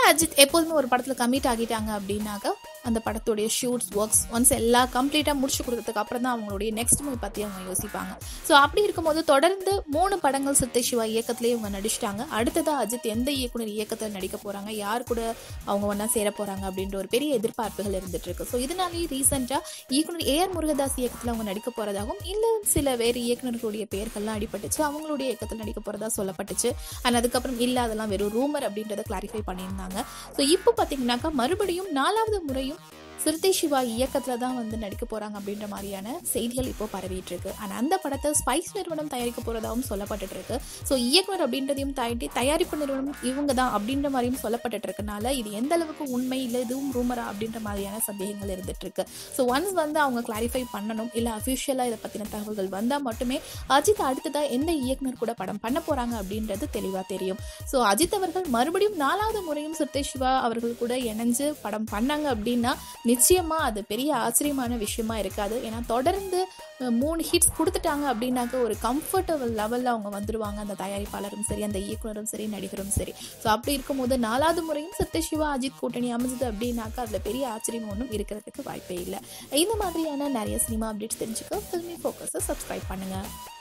அஜித் எப்போதுமே ஒரு படத்தில் கமிட் ஆகிட்டாங்க அப்படின்னாக்க அந்த படத்துடைய ஷூட்ஸ் ஒர்க்ஸ் ஒன்ஸ் எல்லாம் கம்ப்ளீட்டாக முடிச்சு கொடுத்ததுக்கு அப்புறம் தான் அவங்களுடைய நெக்ஸ்ட் மூவி பற்றி அவங்க யோசிப்பாங்க ஸோ அப்படி இருக்கும்போது தொடர்ந்து மூணு படங்கள் சித்தை சிவா இயக்கத்திலே இவங்க நடிச்சிட்டாங்க அடுத்ததாக அஜித் எந்த இயக்குனர் இயக்கத்தில் நடிக்க போகிறாங்க யார் கூட அவங்க ஒன்றா சேர போகிறாங்க அப்படின்ற ஒரு பெரிய எதிர்பார்ப்புகள் இருந்துட்டு இருக்கு ஸோ இதனாலேயே ரீசெண்டாக இயக்குனர் ஏஆர் முருகதாஸ் இயக்கத்தில் அவங்க நடிக்க போகிறதாகவும் இல்லை சில வேறு இயக்குனர்களுடைய பெயர்கள்லாம் அடிபட்டுச்சு அவங்களுடைய இயக்கத்தில் நடிக்க போகிறதா சொல்லப்பட்டுச்சு அண்ட் அதுக்கப்புறம் இல்லை அதெல்லாம் வெறும் ரூமர் அப்படின்றத கிளாரிஃபை பண்ணியிருந்தாங்க ஸோ இப்போ பார்த்தீங்கன்னாக்கா மறுபடியும் நாலாவது முறையும் சிறுத்தை சிவா இயக்கத்தில் தான் வந்து நடிக்க போகிறாங்க அப்படின்ற மாதிரியான செய்திகள் இப்போ பரவிட்டு இருக்கு ஆனால் அந்த படத்தை ஸ்பைஸ் நிறுவனம் தயாரிக்க போகிறதாகவும் சொல்லப்பட்டுட்டு இருக்கு ஸோ இயக்குனர் அப்படின்றதையும் தாண்டி தயாரிப்பு நிறுவனம் இவங்க தான் அப்படின்ற மாதிரியும் சொல்லப்பட்டுட்டு இருக்கனால இது எந்த அளவுக்கு உண்மை இல்லை இதுவும் ரூமரா அப்படின்ற மாதிரியான சந்தேகங்கள் இருந்துட்டு இருக்கு ஸோ ஒன்ஸ் வந்து அவங்க கிளாரிஃபை பண்ணணும் இல்லை அஃபிஷியலாக இதை பற்றின தகவல்கள் வந்தால் மட்டுமே அஜித் அடுத்ததாக எந்த இயக்குனர் கூட படம் பண்ண போகிறாங்க அப்படின்றது தெளிவாக தெரியும் ஸோ அஜித் அவர்கள் மறுபடியும் நாலாவது முறையும் சிறுத்தை சிவா அவர்கள் கூட இணைஞ்சு படம் பண்ணாங்க அப்படின்னா நிச்சயமா அது பெரிய ஆச்சரியமான விஷயமா இருக்காது ஏன்னா தொடர்ந்து அஹ், மூணு ஹிட்ஸ் கொடுத்துட்டாங்க அப்படின்னாக்க ஒரு கம்ஃபர்டபுள் லெவலில் அவங்க வந்துருவாங்க அந்த தயாரிப்பாளரும் சரி அந்த இயக்குனரும் சரி நடிகரும் சரி ஸோ அப்படி இருக்கும்போது நாலாவது முறையும் சத்ய சிவா அஜித் கூட்டணி அமைஞ்சது அப்படின்னாக்கா அதில் பெரிய ஆச்சரியம் ஒன்றும் இருக்கிறதுக்கு வாய்ப்பே இல்லை இந்த மாதிரியான நிறைய சினிமா அப்டேட்ஸ் தெரிஞ்சுக்க ஃபில்மி ஃபோக்கஸை சப்ஸ்கிரைப் பண்ணுங்கள்